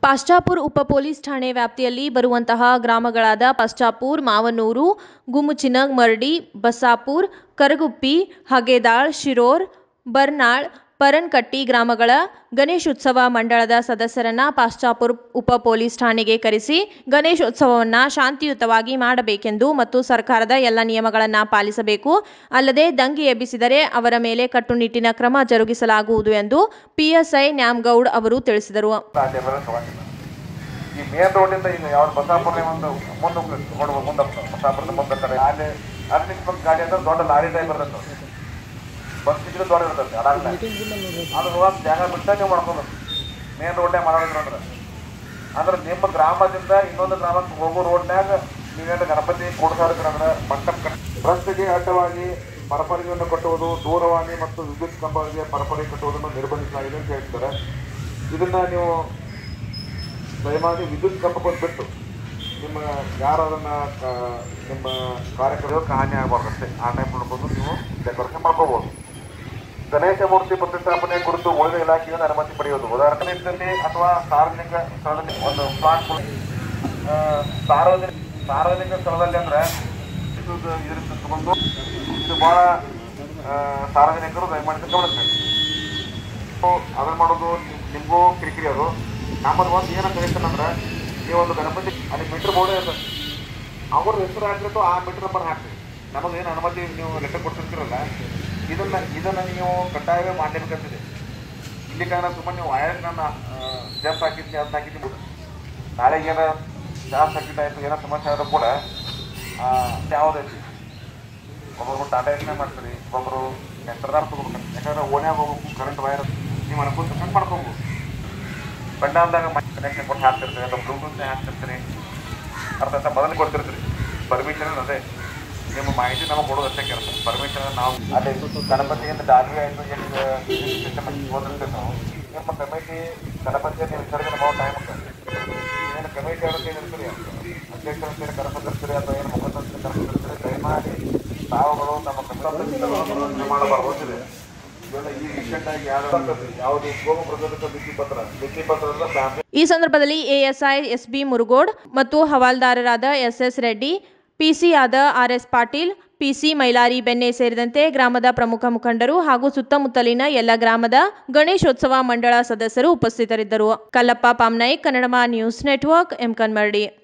ಪಾಶ್ಚಾಪುರ್ ಉಪ ಪೊಲೀಸ್ ಠಾಣೆ ವ್ಯಾಪ್ತಿಯಲ್ಲಿ ಬರುವಂತಹ ಗ್ರಾಮಗಳಾದ ಪಾಶ್ಚಾಪುರ್ ಮಾವನೂರು ಗುಮ್ಮಚಿನಮರ್ಡಿ ಬಸಾಪುರ್ ಕರಗುಪ್ಪಿ ಹಗೇದಾಳ್ ಶಿರೋರ್ ಬರ್ನಾಳ್ ಪರನ್ಕಟ್ಟಿ ಗ್ರಾಮಗಳ ಗಣೇಶೋತ್ಸವ ಮಂಡಳದ ಸದಸ್ಯರನ್ನ ಪಾಶ್ಚಾಪುರ್ ಉಪ ಪೊಲೀಸ್ ಠಾಣೆಗೆ ಕರೆಸಿ ಗಣೇಶೋತ್ಸವವನ್ನು ಶಾಂತಿಯುತವಾಗಿ ಮಾಡಬೇಕೆಂದು ಮತ್ತು ಸರ್ಕಾರದ ಎಲ್ಲ ನಿಯಮಗಳನ್ನು ಪಾಲಿಸಬೇಕು ಅಲ್ಲದೆ ದಂಗೆ ಎಬ್ಬಿಸಿದರೆ ಅವರ ಮೇಲೆ ಕಟ್ಟುನಿಟ್ಟಿನ ಕ್ರಮ ಜರುಗಿಸಲಾಗುವುದು ಎಂದು ಪಿಎಸ್ಐ ನ್ಯಾಮಗೌಡ್ ಅವರು ತಿಳಿಸಿದರು ಸಾಧ್ಯ ಬರೋದು ತಗೊಂಡಿಲ್ಲ ಈ ಮೇನ್ ರೋಡಿಂದ ಈಗ ಯಾವ್ದು ಬಸಾಪುರ ಒಂದು ಮುಂದೆ ರೋಡ್ ಮುಂದೆ ಬಸಾಪುರದ ಮುಂದೆ ಕಡೆ ಅಲ್ಲಿ ಅಲ್ಲಿ ನಿಂತ್ಕೊಂಡ್ ಗಾಡಿ ಅಂದ್ರೆ ದೊಡ್ಡ ಲಾರಿ ಟೈಪ್ ಬರ್ತದೆ ಬಸ್ ಸಿಕ್ಕರೆ ದೊಡ್ಡ ಇರ್ತದೆ ಅದಾಗಲ್ಲ ಅದು ಹೋಗಕ್ಕೆ ಜಾಗ ಬಿಟ್ಟ ನೀವು ಮಾಡ್ಕೊಂಡು ಮೇನ್ ರೋಡ್ನಾಗ ಮಾಡೋದಿಲ್ಲ ಅಂದ್ರೆ ಅಂದ್ರೆ ನಿಮ್ಮ ಗ್ರಾಮದಿಂದ ಇನ್ನೊಂದು ಗ್ರಾಮಕ್ಕೆ ಹೋಗೋ ರೋಡ್ನ್ಯಾಗ ನೀವೇನು ಗಣಪತಿ ಕೂಡಿಸೋದಕ್ಕಂದ್ರೆ ಮಂಟಪ ಕಟ್ ರಸ್ತೆಗೆ ಅಡ್ಡವಾಗಿ ಪರಪರಿಗೆಯನ್ನು ಕಟ್ಟುವುದು ದೂರವಾಣಿ ಮತ್ತು ವಿದ್ಯುತ್ ಕಂಬಗಳಿಗೆ ಪರಪರಿ ಕಟ್ಟುವುದನ್ನು ನಿರ್ಬಂಧಿಸಲಾಗಿದೆ ಅಂತ ಹೇಳ್ತಾರೆ ಇದನ್ನ ನೀವು ದಯಮಾಡಿ ವಿದ್ಯುತ್ ಕಂಬವನ್ನು ಬಿಟ್ಟು ನಿಮ್ಮ ಯಾರು ಅದನ್ನ ಆ, ನಿಮ್ಮ ಕಾರ್ಯಕ್ರಮಕ್ಕೆ ಹಾನಿ ಆಗಬಾರ್ದಷ್ಟೇ ಆ ಟೈಪ್ ನೋಡ್ಕೊಂಡು ನೀವು ಡೆಕೋರೇಷನ್ ಮಾಡ್ಕೋಬಹುದು ಗಣೇಶ ಮೂರ್ತಿ ಪ್ರತಿಷ್ಠಾಪನೆ ಕುರಿತು ಉಳಿದ ಇಲಾಖೆಯಿಂದ ಅನುಮತಿ ಪಡೆಯುವುದು ಉದಾಹರಣೆಯಲ್ಲಿ ಅಥವಾ ಸಾರ್ವಜನಿಕ ಸ್ಥಳದಲ್ಲಿ ಒಂದು ಪ್ಲಾಟ್ ಸಾರ್ವಜನಿಕ ಸಾರ್ವಜನಿಕ ಸ್ಥಳದಲ್ಲಿ ಅಂದ್ರೆ ಇದು ಇದರಿಂದ ತಗೊಂಡು ಇದು ಬಹಳ ಆ, ಸಾರ್ವಜನಿಕರು ದಯಮಾಡಿ ಗಮನಿಸಬೇಕು ಸೊ ಅದನ್ನ ಮಾಡೋದು ನಿಮ್- ನಿಮ್ಗೂ ಕಿರಿಕಿರಿ ಅದು ನಮ್ಮದು ಒಂದು ಏನಂತ ಹೇಳ್ತಾನೆ ಅಂದ್ರೆ ನೀವು ಒಂದು ಗಣಪತಿ ಅಲ್ಲಿ ಮೀಟರ್ ಬೋರ್ಡ್ ಇರ್ತದೆ ಅವ್ರ ಹೆಸರು ಹಾಕಿಟ್ಟು ಆ ಮೀಟರ್ ನಂಬರ್ ಹಾಕಿ ನಮಗೆ ಏನು ಅನುಮತಿ ನೀವು ಲೆಕ್ಕ ಕೊಡ್ತಿರ್ತೀರಲ್ಲ ಇದನ್ನ ಇದನ್ನ ನೀವು ಕಡ್ಡಾಯವೇ ಮಾಡಲೇಬೇಕಂತಿದೆ ಇಲ್ಲಿ ಕಾರಣ ಸುಮ್ಮನೆ ನೀವು ವಯರ್ ನನ್ನ ಜಾಸ್ತಿ ಹಾಕಿದ್ನಿ ಅದನ್ನ ಹಾಕಿದ್ನಿ ನಾಳೆಗೆ ಏನೋ ಜಾಸ್ತಿ ಹಾಕಿದ್ದಾಯ್ತು ಏನೋ ಸಮಸ್ಯೆ ಆದರೂ ಕೂಡ ಯಾವುದೈತಿ ಒಬ್ಬೊಬ್ರು ಟಾಟಾ ಎಸ್ನೇ ಮಾಡ್ತೀರಿ ಒಬ್ಬೊಬ್ರು ಸೆಂಟರ್ದಾರ ತಗೋಬೇಕು ಯಾಕಂದ್ರೆ ಓಣ್ಯಾಗ ಹೋಗ್ಬೇಕು ಕರೆಂಟ್ ವೈರ್ ನೀವು ಅನ್ಕೊಂಡು ಕನೆಕ್ಟ್ ಮಾಡ್ಕೋಬೋದು ಬಂಡಾಲ್ದಾಗ ಕನೆಕ್ಷನ್ ಕೊಟ್ಟು ಹಾಕ್ತಿರ್ತೀರಿ ಅಥವಾ ಬ್ಲೂಟೂತ್ನೇ ಹಾಕ್ತಿರ್ತೀರಿ ಅರ್ಥ ಆಯ್ತಾ ಮೊದಲು ಕೊಡ್ತಿರ್ತೀರಿ ಪರ್ಮಿಷನ್ ಅದೇ ನಿಮ್ಮ ಮಾಹಿತಿ ನಮಗೆ ಕೊಡೋದು ಅಷ್ಟೇ ಕೆಲಸ ಪರ್ಮಿಷನ್ ನಾವು ಅಲ್ಲಿ ಗಣಪತಿಯಿಂದ ಡಾಲ್ವಿ ಆಯಿತು ಎಷ್ಟು ಸಿಸ್ಟಮ್ ಓದಿರ್ತೀವಿ ನಾವು ನಿಮ್ಮ ಕಮಿಟಿ ಗಣಪತಿಯನ್ನು ವಿಸರ್ಜನೆ ಮಾಡೋ ಟೈಮ್ ಏನು ಕಮಿಟಿ ಅವ್ರಿಗೆ ಏನಿರ್ತೀರಿ ಅಧ್ಯಕ್ಷರ ಸೇರಿ ಕರ್ಕೊಂಡಿರ್ತೀರಿ ಅಥವಾ ಏನು ಮುಖಂಡರ ಸೇರಿ ಕರ್ಕೊಂಡಿರ್ತೀರಿ ದಯಮಾಡಿ ತಾವುಗಳು ನಮ್ಮ ಕಮಿಟಿ ಮಾಡಬಾರ್ದು ಗೊತ್ತಿದೆ ಇವೆಲ್ಲ ಈ ರೀಸೆಂಟ್ ಆಗಿ ಯಾವ್ದು ಯಾವುದು ಗೋಮ ಪ್ರಚೋದಕ ಬಿತ್ತಿ ಪತ್ರ ಬಿತ್ತಿ ಪತ್ರದ ಫ್ಯಾಮಿಲಿ ಈ ಸಂದರ್ಭದಲ್ಲಿ ಎಎಸ್ಐ ಎಸ್ಬಿ ಮುರುಗೋಡ್ ಮತ್ತು ಹವಾಲ್ದಾರರಾದ ಎಸ್ಎಸ್ ರೆಡ್ಡಿ ಪಿಸಿ ಆದ ಆರ್ಎಸ್ ಪಾಟೀಲ್ ಪಿಸಿ ಮೈಲಾರಿ ಬೆಣ್ಣೆ ಸೇರಿದಂತೆ ಗ್ರಾಮದ ಪ್ರಮುಖ ಮುಖಂಡರು ಹಾಗೂ ಸುತ್ತಮುತ್ತಲಿನ ಎಲ್ಲ ಗ್ರಾಮದ ಗಣೇಶೋತ್ಸವ ಮಂಡಳ ಸದಸ್ಯರು ಉಪಸ್ಥಿತರಿದ್ದರು Kallappa Pamnaik Kannadama News Network M ಕನ್ಮರ್ಡಿ